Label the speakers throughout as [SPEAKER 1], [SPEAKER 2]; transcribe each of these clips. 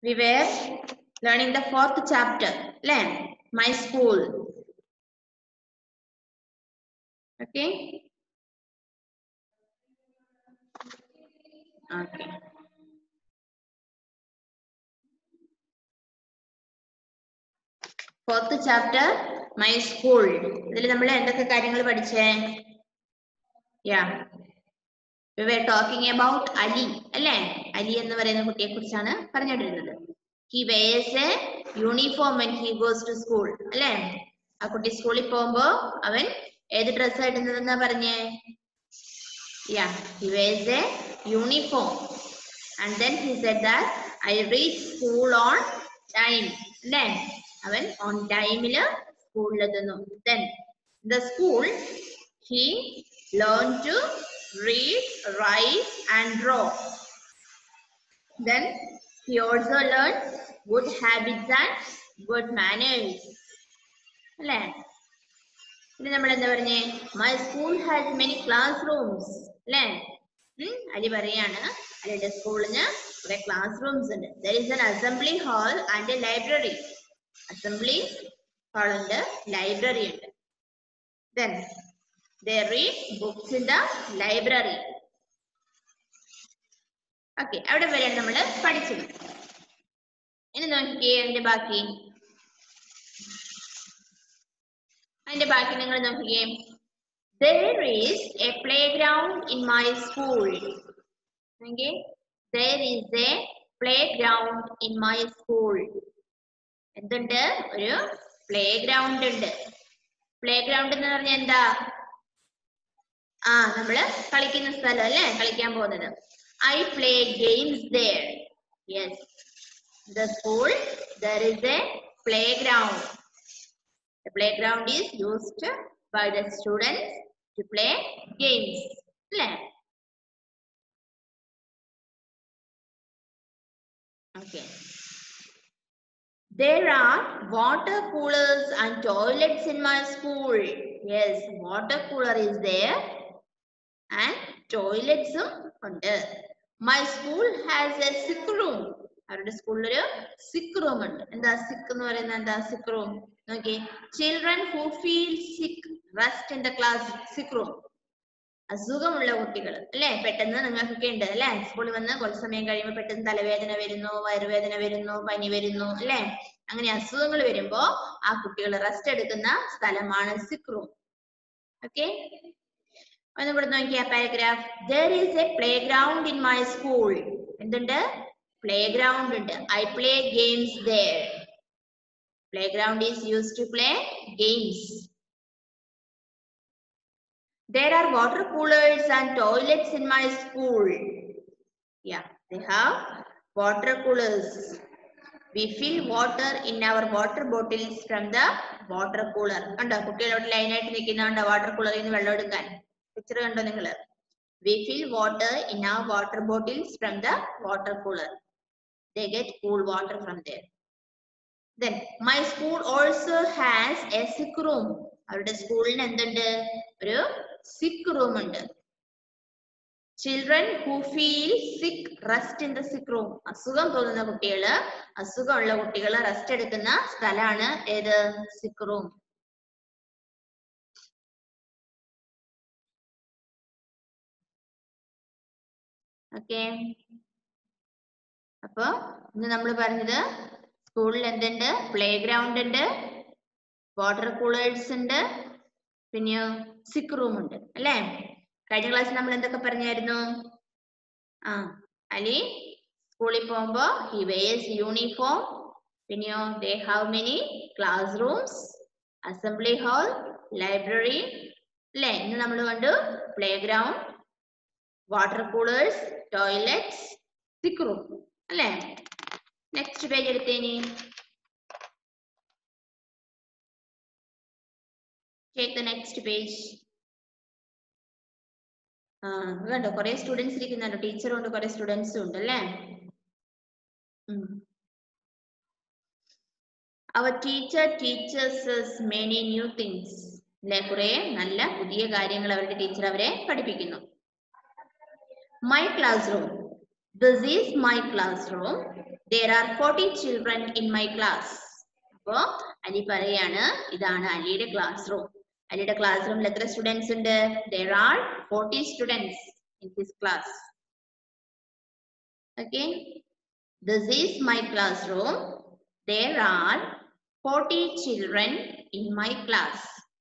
[SPEAKER 1] we were learning the fourth chapter അല്ലേ my school okay okay fourth chapter my school ഇതിൽ നമ്മൾ എന്തൊക്കെ കാര്യങ്ങൾ പഠിച്ചേ യാ we were talking about Ali അല്ലേ അലി എന്ന് പറയുന്ന കുട്ടിയെ കുറിച്ചാണ് പറഞ്ഞുകൊണ്ടിരുന്നത് he wears a uniform when he goes to school അല്ലേ ആ കുട്ടി സ്കൂളിൽ പോകുമ്പോ അവൻ ഏത് ഡ്രസ് ഇടുന്നതെന്നാ പറഞ്ഞേ yeah he wears a uniform and then he said that I reach school on time അല്ലേ അവൻ ഓൺ ടൈമില് സ്കൂളിലെത്തുന്നു then the school he learn to read, write, and draw. Then he also learned good habits and good manners. അല്ലേ ഇനി നമ്മൾ എന്താ പറഞ്ഞേ my school has many class rooms അല്ലേ ഉം, അലി പറയാണ് അലിയുടെ സ്കൂളിന് കുറെ ക്ലാസ് റൂംസ് ഉണ്ട് there is an assembly hall and a library assembly hall ഉണ്ട് ലൈബ്രറി ഉണ്ട് then they read books in the library okay അവിടെ വരെയാണ് നമ്മൾ പഠിച്ചത് ഇനി നോക്കിക്കേ അതിന്റെ ബാക്കി അതിന്റെ ബാക്കി നിങ്ങൾ നോക്കിക്കേ there is a playground in my school നോക്കിയേ there is a playground in my school എന്തുണ്ട് ഒരു പ്ലേ ഗ്രൗണ്ട് ഉണ്ട് പ്ലേ ഗ്രൗണ്ട് എന്ന് പറഞ്ഞാൽ എന്താ ആ നമ്മള് കളിക്കുന്ന സ്ഥലം അല്ലേ കളിക്കാൻ പോകുന്നത് I play games there yes the school there is a playground the playground is used by the students to play games അല്ലേ okay there are water coolers and toilets in my school yes water cooler is there and toilets ഉം ഉണ്ട് my school has a sick room അവരുടെ സ്കൂളിൽ ഒരു sick room ഉണ്ട് എന്താ സിക്ക് എന്ന് പറയുന്നത് എന്താ സിക്ക് റൂം നോക്കി children who feel sick rest in the class sick room അസുഖമുള്ള കുട്ടികൾ അല്ലെ പെട്ടെന്ന് നിങ്ങൾക്കൊക്കെ ഉണ്ട് അല്ലെ സ്കൂളിൽ വന്ന് കുറച്ച് സമയം കഴിയുമ്പോൾ പെട്ടെന്ന് തലവേദന വരുന്നു വയറുവേദന വരുന്നു പനി വരുന്നു അല്ലെ അങ്ങനെ അസുഖങ്ങൾ വരുമ്പോ ആ കുട്ടികൾ റെസ്റ്റ് എടുക്കുന്ന സ്ഥലമാണ് സിക്ക് റൂം ഓക്കെ ഒന്ന് ഇവിടെ നോക്കിയ paragraph there is a play ground in my school എന്തുണ്ട് പ്ലേ ഗ്രൗണ്ട് ഉണ്ട് I play games there play ground is use to play games there are water coolers and toilets in my school yeah they have water coolers we fill water in our water bottles from the water cooler കണ്ടോ കുട്ടികളോട് ലൈനായിട്ട് നിൽക്കുന്നുണ്ടോ water കൂളറിൽ നിന്ന് വെള്ളം എടുക്കാൻ picture കണ്ടോ നിങ്ങൾ we fill water in our water bottles from the water cooler they get cool water from there then my school also has a sick room അവരുടെ സ്കൂളിന് എന്തുണ്ട് ഒരു സിക്ക് റൂം ഉണ്ട് children who feel sick rest in the sick room അസുഖം തോന്നുന്ന കുട്ടികള് അസുഖമുള്ള കുട്ടികൾ റെസ്റ്റ് എടുക്കുന്ന സ്ഥലമാണ് ഏത് സിക്ക് റൂം ഓക്കെ അപ്പൊ ഇന്ന് നമ്മൾ പറഞ്ഞത് സ്കൂളിൽ എന്തുണ്ട് പ്ലേ ഗ്രൗണ്ട് ഉണ്ട് വാട്ടർ കൂളേഴ്സ് ഉണ്ട് പിന്നെ സിക്ക് റൂം ഉണ്ട് അല്ലേ കഴിഞ്ഞ ക്ലാസ്സിൽ നമ്മൾ എന്തൊക്കെ പറഞ്ഞായിരുന്നു ആ അലി സ്കൂളിൽ പോകുമ്പോ ഹി വെയേഴ്സ് യൂണിഫോം പിന്നെയോ they have many class rooms assembly hall library അല്ലേ ഇന്ന് നമ്മൾ കണ്ടു play ground water coolers toilets sick room അല്ലേ നെക്സ്റ്റ് പേജ് എടുത്തേനി ടേക്ക് ദ നെക്സ്റ്റ് പേജ് ആ ഇത് കണ്ടോ കുറെ സ്റ്റുഡൻസ് ഇരിക്കുന്നുണ്ടോ ടീച്ചറും ഉണ്ട് കുറെ സ്റ്റുഡൻസും ഉണ്ട് അല്ലേ അവർ teacher teachers many new things അല്ലെ കുറെ നല്ല പുതിയ കാര്യങ്ങൾ അവരുടെ ടീച്ചർ അവരെ പഠിപ്പിക്കുന്നു my class room This is my classroom. There are 40 children in my class. അപ്പോ അലി പറയാണ് ഇതാണ് അലിയുടെ ക്ലാസ് റൂം അലിയുടെ ക്ലാസ് റൂമിൽ എത്ര സ്റ്റുഡൻസ് ഉണ്ട് there are 40 students in his class okay this is my classroom there are 40 children in my class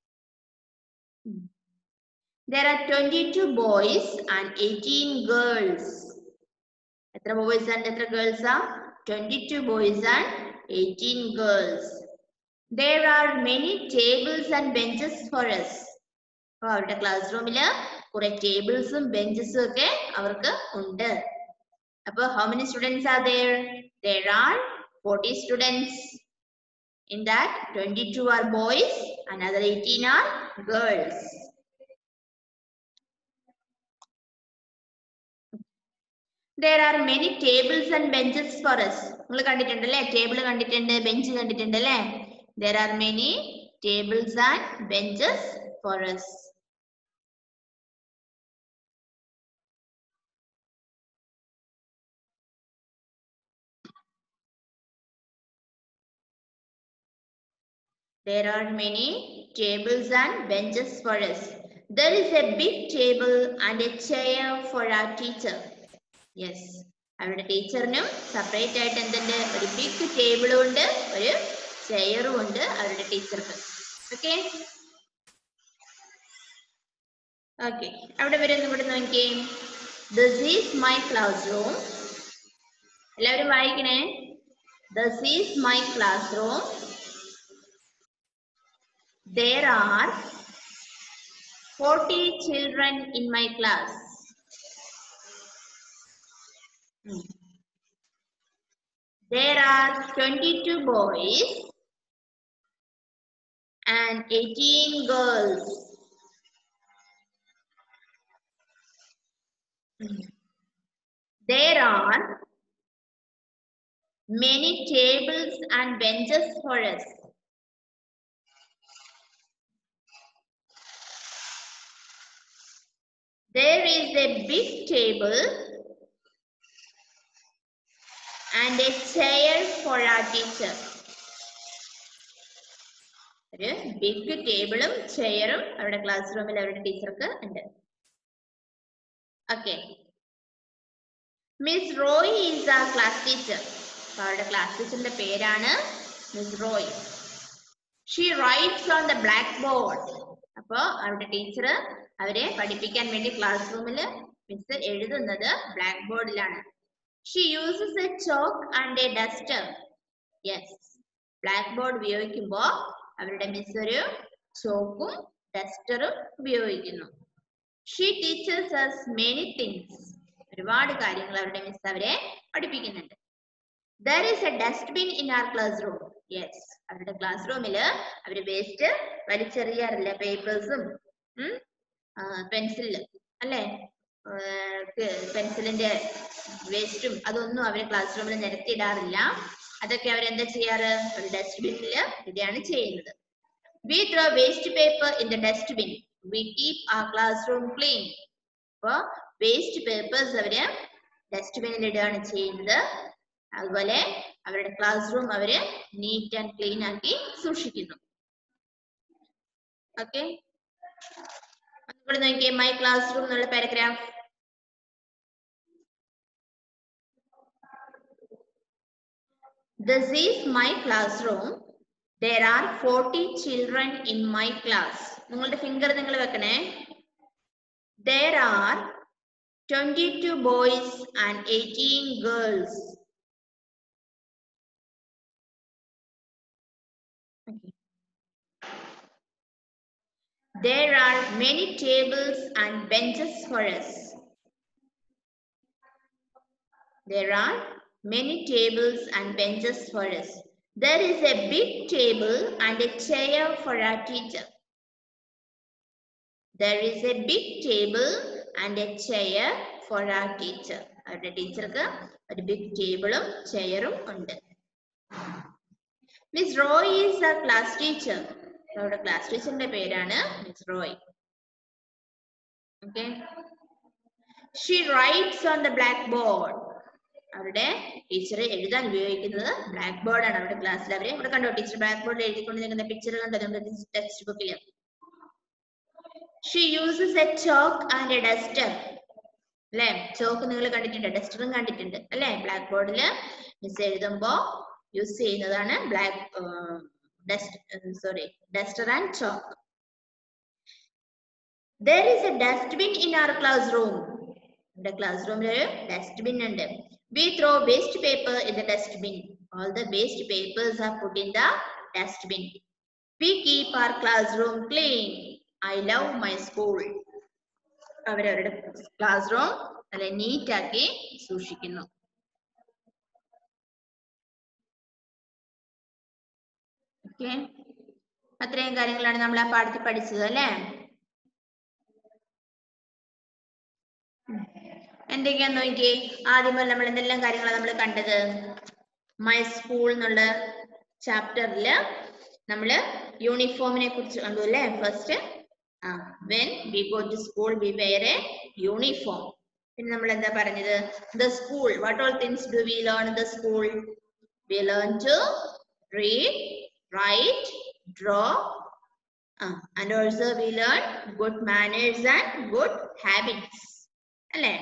[SPEAKER 1] there are 22 boys and 18 girls എത്ര boys and എത്ര ഗേൾസ് ആ 22 boys and 18 girls there are many tables and benches for us അപ്പൊ അവരുടെ class റൂമില് കുറെ ടേബിൾസും ബെഞ്ചസും ഒക്കെ അവർക്ക് ഉണ്ട് അപ്പൊ how many students are there there are 40 students in that 22 are boys another 18 are girls there are many tables and benches for us നിങ്ങൾ കണ്ടിട്ടുണ്ട് അല്ലേ ടേബിൾ കണ്ടിട്ടുണ്ട് ബെഞ്ച് കണ്ടിട്ടുണ്ട് അല്ലേ there are many tables and benches for us There are many tables and benches for us. There is a big table and a chair for our teacher. Yes. അവരുടെ ടീച്ചറിനും separate ആയിട്ട് എന്തുണ്ട് ഒരു big ടേബിളും ഉണ്ട് ഒരു ചെയറും ഉണ്ട് അവരുടെ ടീച്ചർക്ക് ഓക്കെ ഓക്കെ അവിടെ വരെ ഒന്ന് ഇവിടെ നോക്കിയേ this is my class room എല്ലാവരും വായിക്കണേ this is my class room there are 40 children in my class. Hmm. There are 22 boys and 18 girls. Hmm. There are many tables and benches for us. There is a big table and a chair for our teacher. ഒരു big ടേബിളും ചെയറും അവരുടെ class റൂമിൽ അവരുടെ ടീച്ചർക്ക് ഉണ്ട് okay Miss Roy is a class teacher അവരുടെ class ടീച്ചറിന്റെ പേരാണ് Miss Roy she writes on the black board അപ്പോ അവരുടെ ടീച്ചർ അവരെ പഠിപ്പിക്കാൻ വേണ്ടി ക്ലാസ് റൂമിൽ മിസ് എഴുതുന്നത് ബ്ലാക്ക് ബോർഡിലാണ് she uses a chalk and a duster yes black board ഉപയോഗിക്കുമ്പോൾ അവരുടെ മിസ് ഒരു ചോക്കും ഡസ്റ്ററും ഉപയോഗിക്കുന്നു she teachers us many things ഒരുപാട് കാര്യങ്ങൾ അവരുടെ മിസ് അവരെ പഠിപ്പിക്കുന്നുണ്ട് there is a dustbin in our class room yes അവരുടെ ക്ലാസ് റൂമിൽ അവർ വേസ്റ്റ് വലിച്ചെറിയാറില്ല പേപ്പേഴ്സും പെൻസിൽ അല്ലേ പെൻസിലിന്റെ വേസ്റ്റും അതൊന്നും അവർ ക്ലാസ് റൂമിൽ നിരത്തിയിടാറില്ല അതൊക്കെ അവരെന്താ ചെയ്യാറ് ഒരു ഡസ്റ്റ്ബിന്നിൽ ഇതാണ് ചെയ്യുന്നത് we throw waste paper in the dustbin we keep a class room clean അപ്പോ വേസ്റ്റ് പേപ്പേഴ്സ് അവര് ഡസ്റ്റ്ബിന്നിൽ ഇടുകയാണ് ചെയ്യുന്നത് അതുപോലെ അവരുടെ ക്ലാസ് റൂം അവര് നീറ്റ് ആൻഡ് ക്ലീൻ ആക്കി സൂക്ഷിക്കുന്നു ഓക്കെ ഇവിടെ നോക്കിയേ മൈ ക്ലാസ് റൂം എന്നുള്ള paragraph This is my classroom. There are 40 children in my class. നിങ്ങളുടെ ഫിംഗർ നിങ്ങൾ വെക്കണേ There are 22 boys and 18 girls. Okay. There are many tables and benches for us. There are many tables and benches for us. There is a big table and a chair for our teacher. There is a big table and a chair for our teacher. അവരുടെ ടീച്ചർക്ക് ഒരു big ടേബിളും ചെയറും ഉണ്ട് Miss Roy is a class teacher അവരുടെ class ടീച്ചറിന്റെ പേരാണ് Miss Roy okay she writes on the black board അവരുടെ ടീച്ചർ എഴുതാൻ ഉപയോഗിക്കുന്നത് ബ്ലാക്ക് ബോർഡ് ആണ് അവരുടെ ക്ലാസ്സിൽ അവര് ഇവിടെ കണ്ടോ ടീച്ചർ ബ്ലാക്ക് ബോർഡിൽ എഴുതിക്കൊണ്ട് നിൽക്കുന്ന പിക്ചർ കണ്ടോ നമ്മുടെ ടെക്സ്റ്റ് ബുക്കിൽ she uses a chalk and a duster അല്ലെ ചോക്ക് നിങ്ങൾ കണ്ടിട്ടുണ്ട് ഡസ്റ്ററും കണ്ടിട്ടുണ്ട് അല്ലെ ബ്ലാക്ക് ബോർഡിൽ മിസ് എഴുതുമ്പോ യൂസ് ചെയ്യുന്നതാണ് black dust sorry duster and chalk there is a dustbin in our class room നമ്മുടെ ക്ലാസ് റൂമിൽ ഒരു ഡസ്റ്റ്ബിൻ ഉണ്ട് we throw waste paper in the dustbin all the waste papers are put in the dustbin we keep our class room clean I love my school അവരവരുടെ class room നല്ല neat ആക്കി സൂക്ഷിക്കുന്നു okay അത്രയും കാര്യങ്ങളാണ് നമ്മൾ ആ പാഠത്തിൽ പഠിച്ചത് അല്ലേ എന്തൊക്കെയാന്ന് നോക്കിയേ ആദ്യം മുതൽ നമ്മൾ എന്തെല്ലാം കാര്യങ്ങളാണ് നമ്മൾ കണ്ടത് മൈ സ്കൂൾ എന്നുള്ള ചാപ്റ്ററിൽ നമ്മള് യൂണിഫോമിനെ കുറിച്ച് കണ്ടു അല്ലേ first ah when we go to school we wear a uniform പിന്നെ നമ്മൾ എന്താ പറഞ്ഞത് the school what all things do we learn the school we learn to read write draw and also we learn good manners and good habits അല്ലേ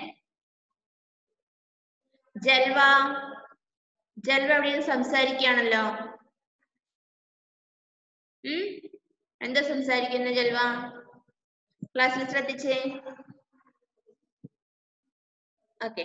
[SPEAKER 1] ജൽവ ജൽവ അവിടെ സംസാരിക്കുകയാണല്ലോ ഉം എന്താ സംസാരിക്കുന്ന ജൽവ ക്ലാസ്സിൽ ശ്രദ്ധിച്ചേ ഓക്കെ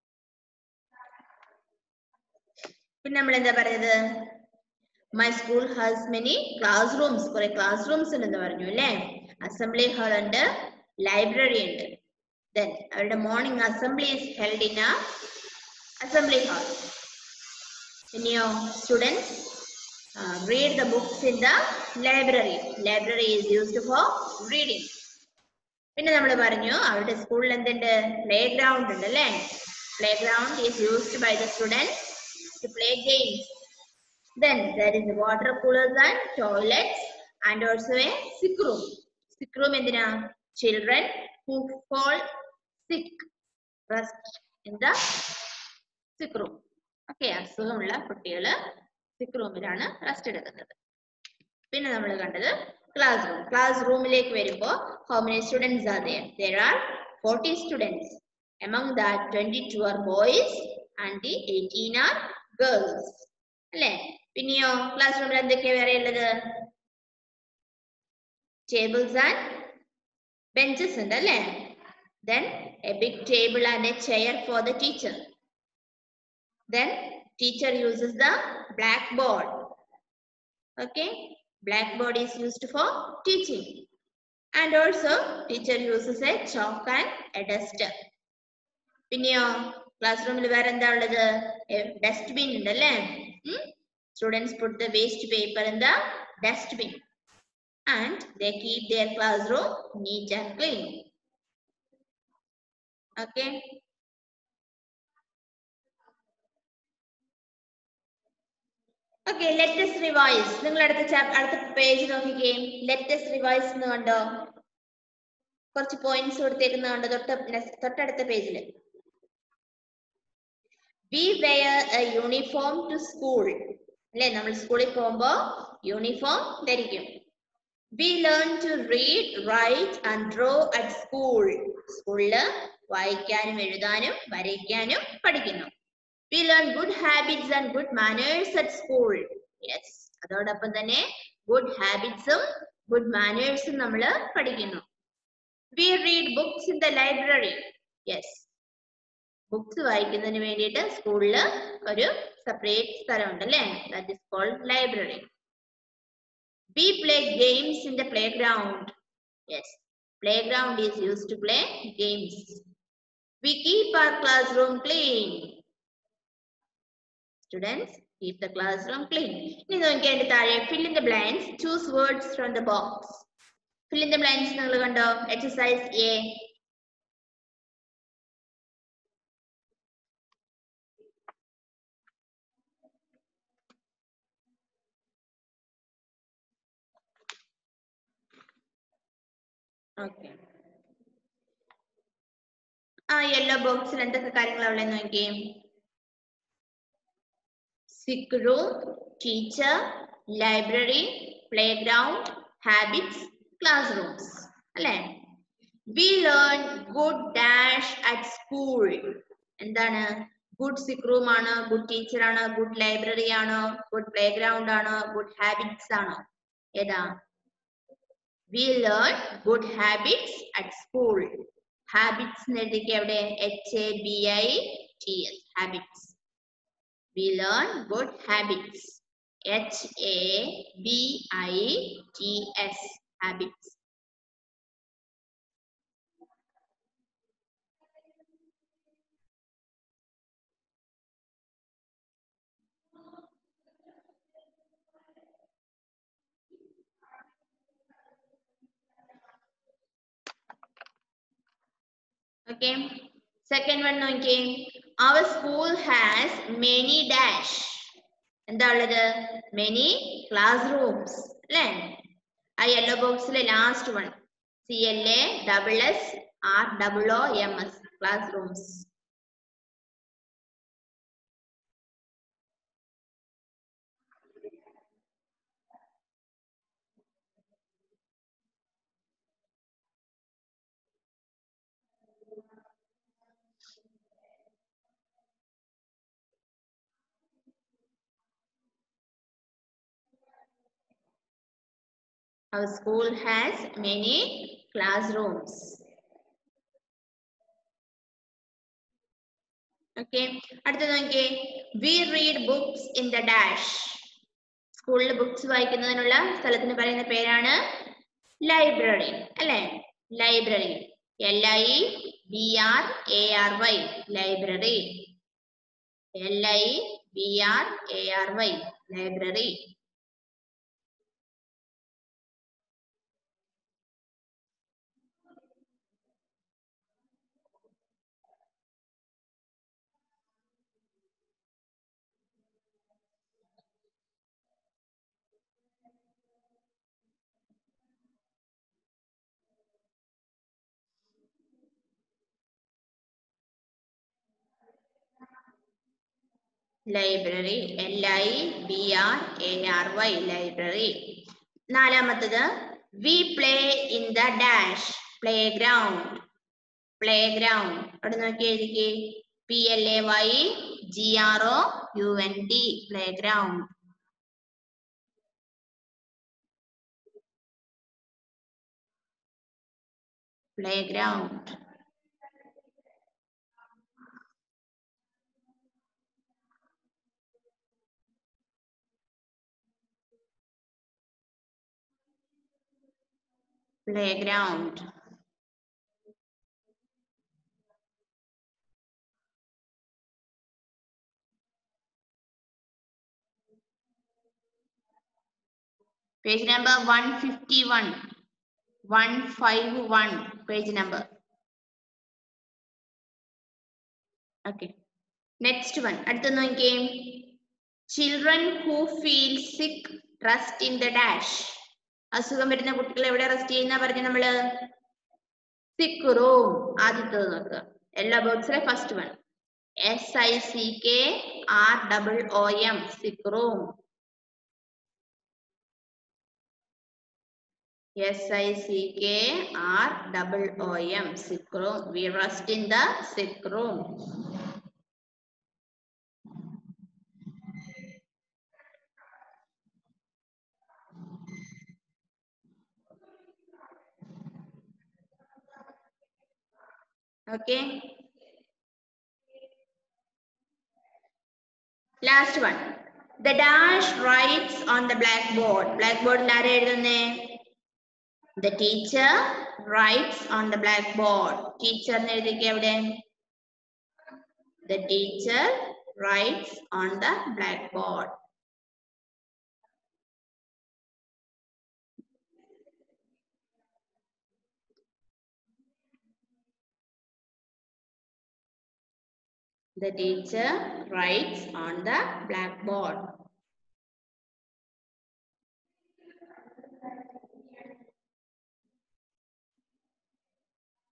[SPEAKER 1] പിന്നെ നമ്മൾ എന്താ പറയുന്നത് my school has many class rooms കുറെ ക്ലാസ് റൂംസ് ഉണ്ടെന്ന് പറഞ്ഞു അല്ലേ അസംബ്ലി ഹാൾ ഉണ്ട് ലൈബ്രറി ഉണ്ട് ദെൻ അവരുടെ morning assembly is held in a assembly hall പിന്നെയോ students read the books in the library library is used for reading പിന്നെ നമ്മൾ പറഞ്ഞു അവരുടെ സ്കൂളിൽ എന്തുണ്ട് പ്ലേ ഗ്രൗണ്ട് ഉണ്ട് അല്ലേ play ground is used by the students to play games then there is water coolers and toilets and also a sick room sick room എന്തിനാ children who fall sick rest in the sick room okay അസുഖമുള്ള കുട്ടികള് സിക്ക് റൂമിലാണ് rest എടുക്കുന്നത് പിന്നെ നമ്മൾ കണ്ടത് class room class റൂമിലേക്ക് വരുമ്പോൾ how many students are there there are 40 students among that 22 are boys and the 18 are girls അല്ലേ പിന്നെയോ ക്ലാസ് റൂമിൽ എന്തൊക്കെയാ വേറെ ഉള്ളത് ടേബിൾസ് ആൻഡ് ബെഞ്ചസ് ഉണ്ട് അല്ലേ then a big table and a chair for the teacher then teacher uses the blackboard okay blackboard is used for teaching and also teacher uses a chalk and a duster പിന്നെയോ class റൂമിൽ വേറെ എന്താ ഉള്ളത് dustbin ഉണ്ട് അല്ലേ students put the waste paper in the dustbin and they keep their classroom neat and clean okay okay let's revise നിങ്ങൾ അടുത്ത chap അടുത്ത പേജ് നോക്കിക്കേ ലെറ്റസ് റിവൈസ് എന്ന് കണ്ടോ കുറച്ച് പോയിന്റ്സ് കൊടുത്തേക്കുന്ന കണ്ടോ തൊട്ട് നെക്സ്റ്റ് തൊട്ടടുത്ത പേജിൽ we wear a uniform to school അല്ലെ നമ്മൾ സ്കൂളിൽ പോകുമ്പോ യൂണിഫോം ധരിക്കും we learn to read write and draw at school സ്കൂളില് വായിക്കാനും എഴുതാനും വരയ്ക്കാനും പഠിക്കുന്നു we learn good habits and good manners at school yes അതോടൊപ്പം തന്നെ ഗുഡ് ഹാബിറ്റ്സും ഗുഡ് മാനേഴ്സും നമ്മൾ പഠിക്കുന്നു we read books in the library yes books വായിക്കുന്നതിന് വേണ്ടിയിട്ട് സ്കൂളിൽ ഒരു സെപ്പറേറ്റ് സ്ഥലമുണ്ട് അല്ലേ that is called library we play games in the playground yes play ground is use to play games we keep our class room clean students keep the class room clean ഇനി നോക്കിയാൽ അതിന്റെ താഴെ fill in the blanks choose words from the box fill in the blanks നിങ്ങൾ കണ്ടോ exercise a okay ആ yellow ബോക്സിൽ എന്തൊക്കെ കാര്യങ്ങളാ ഉള്ളത് നോക്കിയേ sick room teacher library playground habits classrooms അല്ലേ we learn good dash at school എന്താണ് ഗുഡ് സിക്ക് റൂം ആണ് ഗുഡ് ടീച്ചർ ആണ് ഗുഡ് ലൈബ്രറി ആണോ ഗുഡ് പ്ലേ ഗ്രൗണ്ട് ആണോ ഗുഡ് ഹാബിറ്റ്സ് ആണോ ഏതാ we learn good habits at school habits എഴുതിക്ക് എവിടെ H A B I T S habits we learn good habits H A B I T S habits Okay. Second one നോക്കിയേ our school has many dash എന്താ ഉള്ളത് many classrooms അല്ലേ ആ yellow ബോക്സിലെ last one C L A double S R double O M S classrooms Our school has many classrooms. Okay. അടുത്ത നോക്കിയേ we read books in the dash സ്കൂളിൽ books വായിക്കുന്നതിനുള്ള സ്ഥലത്തിന് പറയുന്ന പേരാണ് ലൈബ്രറി അല്ലേ library L I B R A R Y library L I B R A R Y library library L I B R A R Y library നാലാമത്തത് we play in the dash playground playground അവിടെ നോക്കി എഴുതിക്കേ P L A Y G R O U N D playground playground playground page number 151 151 page number okay next one അടുത്ത നോക്കിയേ children who feel sick rest in the dash അസുഖം വരുന്ന കുട്ടികൾ എവിടെ rest ചെയ്യുന്ന പറഞ്ഞു നമ്മള് സിക്ക് റൂം ആദ്യത്തത് നോക്കുക എല്ലാ ബോക്സിലെ first one S I C K R double O M sick room S I C K R double O M sick room we rest in the sick room Okay. Last one. The dash writes on the blackboard. Blackboard ആരാ എഴുതുന്നേ The teacher writes on the blackboard. Teacher എന്ന് എഴുതിക്ക എവിടെ The teacher writes on the blackboard. The teacher writes on the blackboard.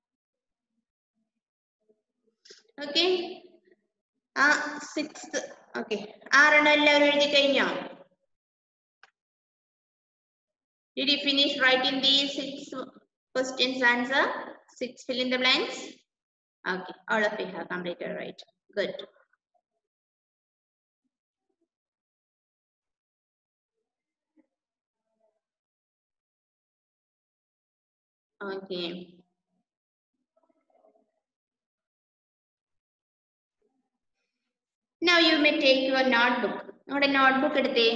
[SPEAKER 1] Okay. ആ six okay ആറെണ്ണം എല്ലാവരും എഴുതി കഴിഞ്ഞോ Did you finish writing these six questions answer? Six fill in the blanks? Okay, all of you have completed right. Good. Okay. Now you may take your notebook. നമ്മുടെ notebook എടുത്തേ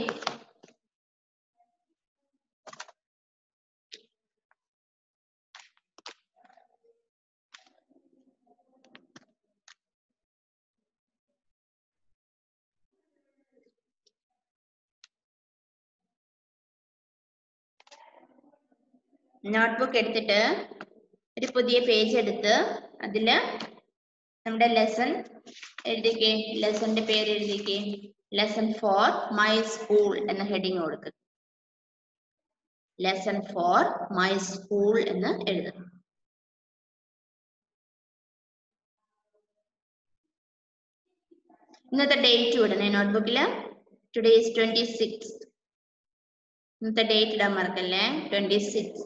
[SPEAKER 1] notebook എടുത്തിട്ട് ഒരു പുതിയ page എടുത്ത് അതില് നമ്മുടെ lesson എഴുതിക്കേ ലെസന്റെ പേര് എഴുതിക്കേ ലെസൺ ഫോർ മൈ സ്കൂൾ എന്ന ഹെഡിങ് കൊടുക്കുക ലെസൺ ഫോർ മൈ സ്കൂൾ എന്ന് എഴുതുക ഇന്നത്തെ ഡേറ്റ് വിടണേ നോട്ട്ബുക്കില് ടുഡേ ഇസ് ട്വന്റി സിക്സ് ഇന്നത്തെ ഡേറ്റ് ഇടാൻ മറക്കല്ലേ ട്വന്റി സിക്സ്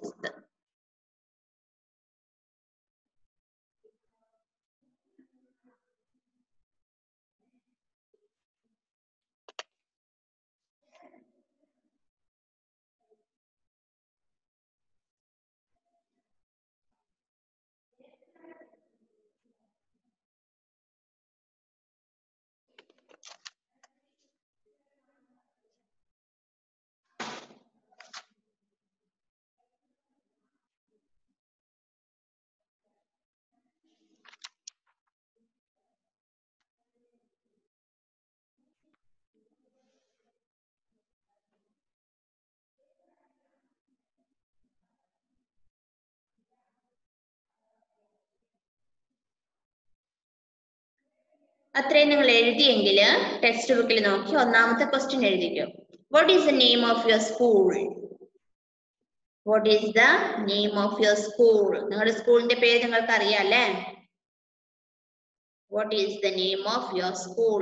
[SPEAKER 1] അത്രയും നിങ്ങൾ എഴുതിയെങ്കിൽ ടെക്സ്റ്റ് ബുക്കിൽ നോക്കി ഒന്നാമത്തെ ക്വസ്റ്റ്യൻ എഴുതിക്കോ what is the name of your school what is the name of your school നിങ്ങളുടെ സ്കൂളിന്റെ പേര് നിങ്ങൾക്ക് അറിയാം അല്ലേ what is the name of your school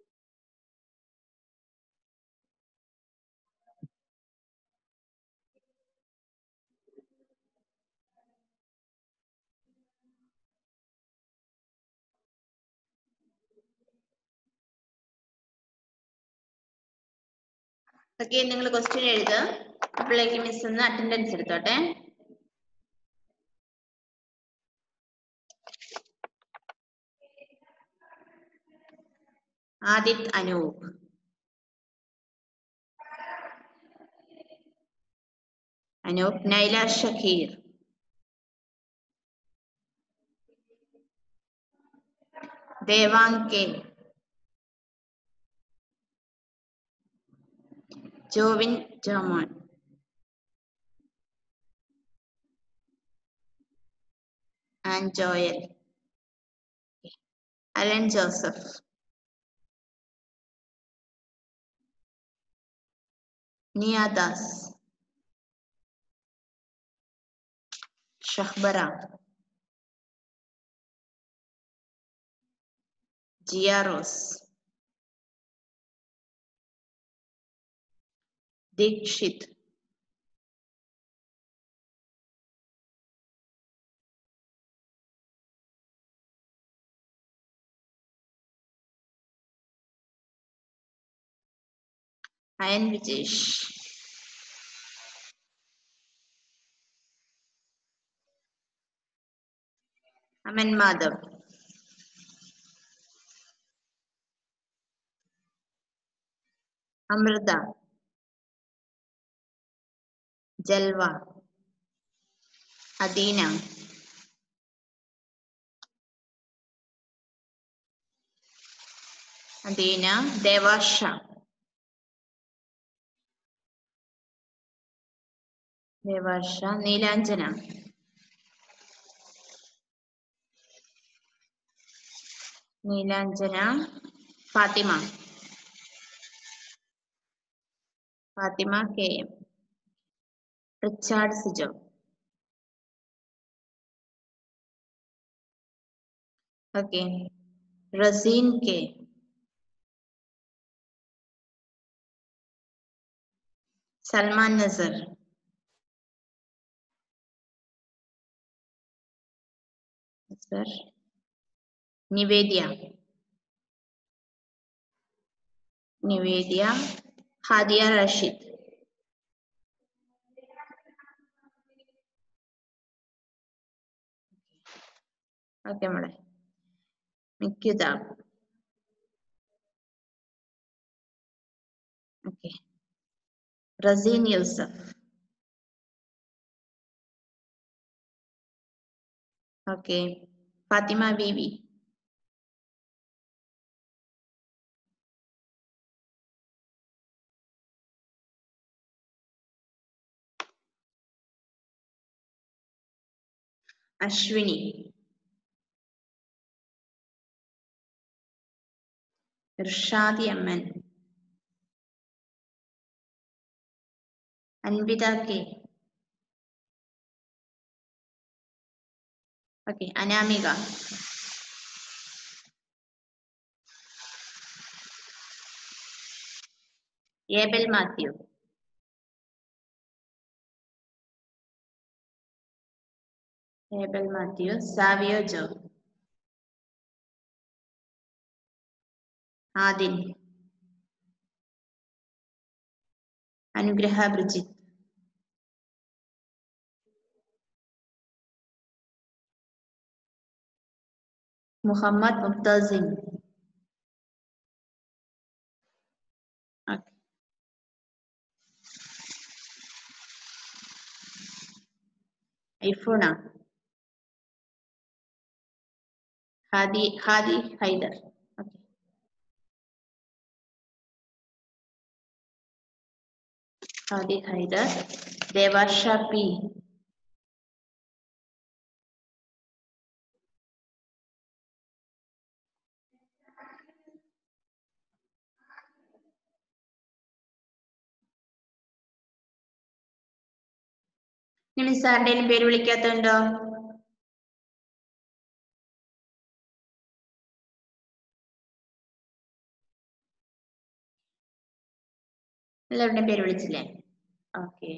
[SPEAKER 1] okay നിങ്ങൾ ക്വസ്റ്റ്യൻ എഴുതുക അപ്പോഴേക്ക് മിസ് ഒന്ന് അറ്റൻഡൻസ് എടുത്തോട്ടെ Adith Anoop Anoop Naila Shakeer Devang K Jovin Jomon and Joel Alan Joseph Niyadas Shahbara Jiarose Deekshith Ayan Vijesh Aman Madhav Amrutha Jalva Adeena Adeena Devasha Devasha Neelanjana Neelanjana Fathima Fathima K M Richard Sijo okay Raseen K Salman Nasar Nasar Nivedya Nivedya Hadiya Rasheed okay മോളെ മിക്യുതാബ് okay Raseen Yusuf okay Fathima Beevi Ashwini Irshadi Amman Anvitha K okay Anamika Abel Mathew Abel Mathew Savio Jo Adil Anugraha Brijith Muhammad Mukhtasim Okay. ഐഫോണ ഹാദി ഹാദി ഹൈദർ ഓക്കെ ഹാദി ഹൈദർ ദേവാർഷ പി ഇനി സാറിന്റെയും പേര് വിളിക്കാത്തുണ്ടോ എല്ലാവരുടെയും പേര് വിളിച്ചില്ലേ ഓക്കെ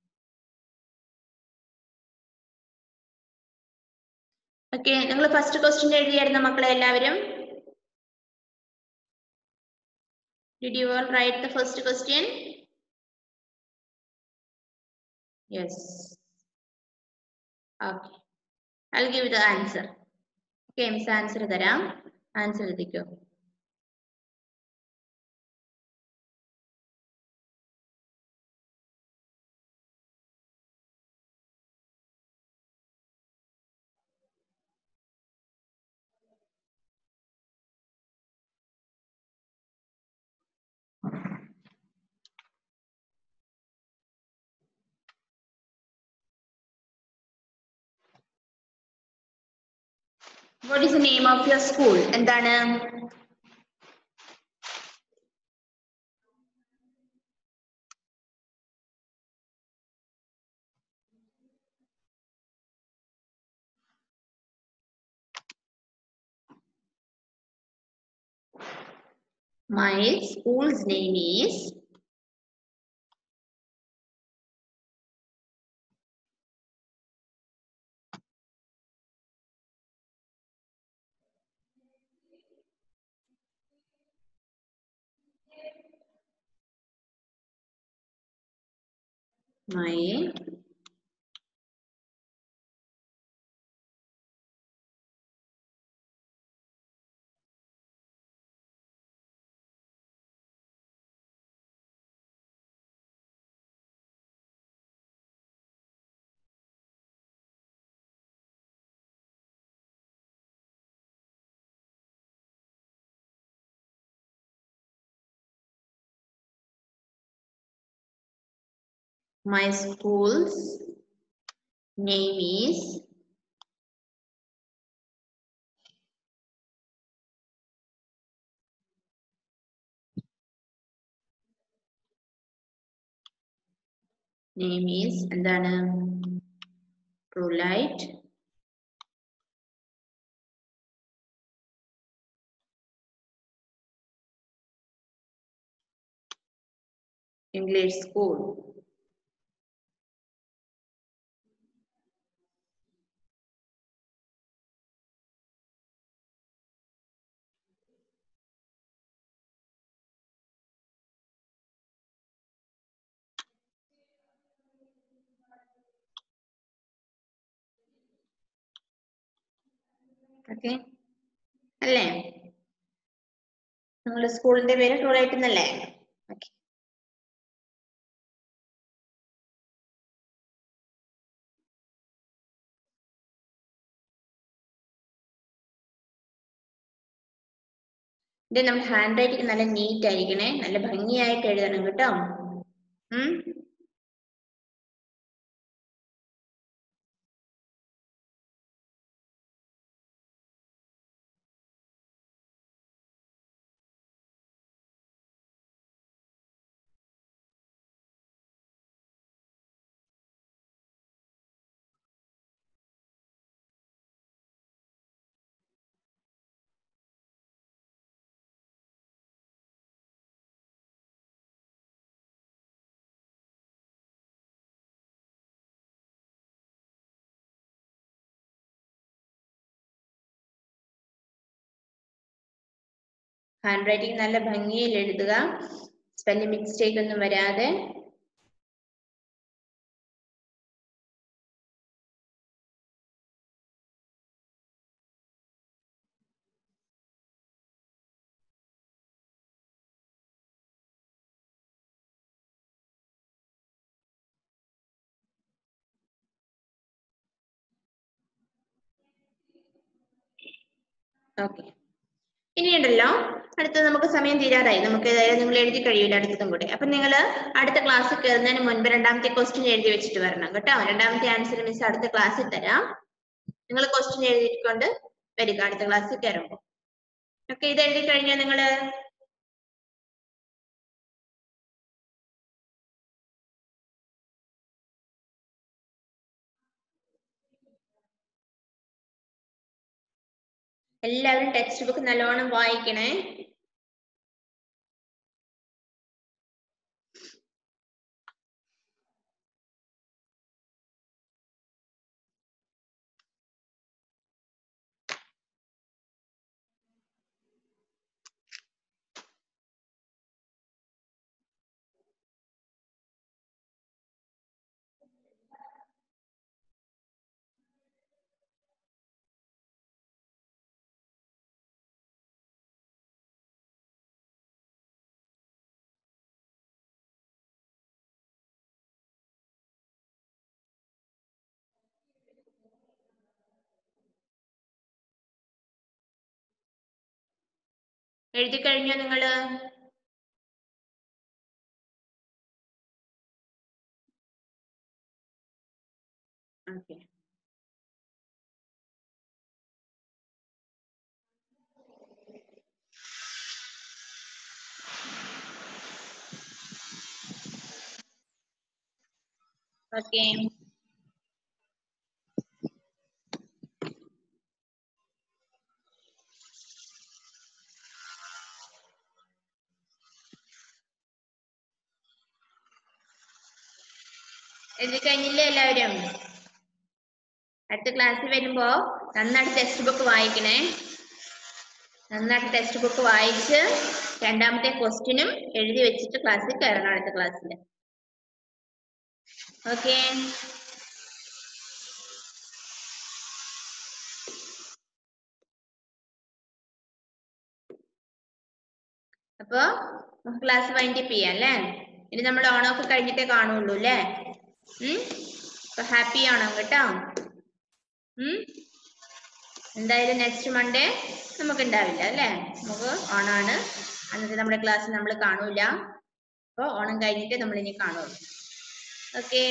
[SPEAKER 1] ഓക്കെ നിങ്ങൾ ഫസ്റ്റ് ക്വസ്റ്റ്യൻ എഴുതിയായിരുന്ന മക്കളെ എല്ലാവരും Did you all write the first question? Yes. Okay. I'll give you the answer. Okay, miss answer തരാം ആൻസർ എഴുതിക്കോ What is the name of your school? എന്താണ് My school's name is my my school's name is name is എന്താണ് Prolite English School okay അല്ലേ നിങ്ങളുടെ സ്കൂളിന്റെ പേര് Truelite എന്നല്ലേ okay ഇത് നമ്മുടെ ഹാൻഡ് റൈറ്റിംഗ് നല്ല നീറ്റ് ആയിരിക്കണേ നല്ല ഭംഗിയായിട്ട് എഴുതണം കേട്ടോ ഉം ഹാൻഡ് റൈറ്റിംഗ് നല്ല ഭംഗിയിൽ എഴുതുക സ്പെല്ലിംഗ് മിസ്റ്റേക്ക് ഒന്നും വരാതെ ഓക്കെ ഇനിയുണ്ടല്ലോ അടുത്ത നമുക്ക് സമയം തീരാറായി നമുക്ക് ഏതായാലും നിങ്ങൾ എഴുതി കഴിയില്ല അടുത്തതും കൂടെ അപ്പൊ നിങ്ങൾ അടുത്ത ക്ലാസ്സിൽ കയറുന്നതിന് മുൻപ് രണ്ടാമത്തെ ക്വസ്റ്റ്യൻ എഴുതി വെച്ചിട്ട് വരണം കേട്ടോ രണ്ടാമത്തെ ആൻസർ മിസ് അടുത്ത ക്ലാസ്സിൽ തരാം നിങ്ങൾ ക്വസ്റ്റ്യൻ എഴുതിക്കൊണ്ട് വരിക അടുത്ത ക്ലാസ്സിൽ കയറുമ്പോൾ ഓക്കെ ഇത് എഴുതി കഴിഞ്ഞാൽ നിങ്ങള് എല്ലാവരും ടെക്സ്റ്റ് ബുക്ക് നല്ലോണം വായിക്കണേ എഴുതി കഴിഞ്ഞോ നിങ്ങള് ഓക്കെ ഓക്കെ എഴുതി കഴിഞ്ഞില്ലേ എല്ലാവരും അടുത്ത ക്ലാസ്സിൽ വരുമ്പോ നന്നായിട്ട് ടെക്സ്റ്റ് ബുക്ക് വായിക്കണേ നന്നായിട്ട് ടെക്സ്റ്റ് ബുക്ക് വായിച്ച് രണ്ടാമത്തെ ക്വസ്റ്റ്യനും എഴുതി വെച്ചിട്ട് ക്ലാസ്സിൽ കയറണം അടുത്ത ക്ലാസ്സിൽ ഓക്കെ അപ്പൊ ക്ലാസ് വൈൻഡപ്പ് ചെയ്യാം അല്ലേ ഇനി നമ്മൾ ഓണമൊക്കെ കഴിഞ്ഞിട്ടേ കാണുള്ളൂ അല്ലേ ഉം അപ്പൊ ഹാപ്പി ആണോ കേട്ടോ ഉം എന്തായാലും നെക്സ്റ്റ് മൺഡേ നമുക്ക് ഉണ്ടാവില്ല അല്ലേ നമുക്ക് ഓണാണ് അന്നത്തെ നമ്മുടെ ക്ലാസ് നമ്മൾ കാണൂല അപ്പൊ ഓണം കഴിഞ്ഞിട്ട് നമ്മൾ ഇനി കാണുള്ളൂ ഓക്കെ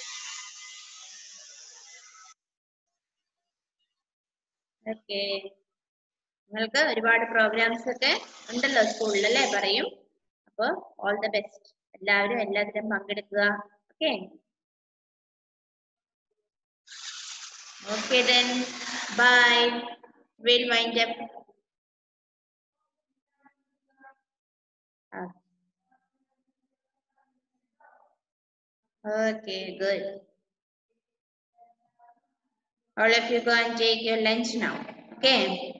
[SPEAKER 1] ഓക്കെ നിങ്ങൾക്ക് ഒരുപാട് പ്രോഗ്രാംസ് ഒക്കെ ഉണ്ടല്ലോ സ്കൂളിൽ അല്ലേ പറയും അപ്പൊ ഓൾ ദ ബെസ്റ്റ് എല്ലാവരും എല്ലാത്തിലും പങ്കെടുക്കുക okay Okay then, bye. We'll wind up. Ah. Okay, good. All of you go and take your lunch now. Okay.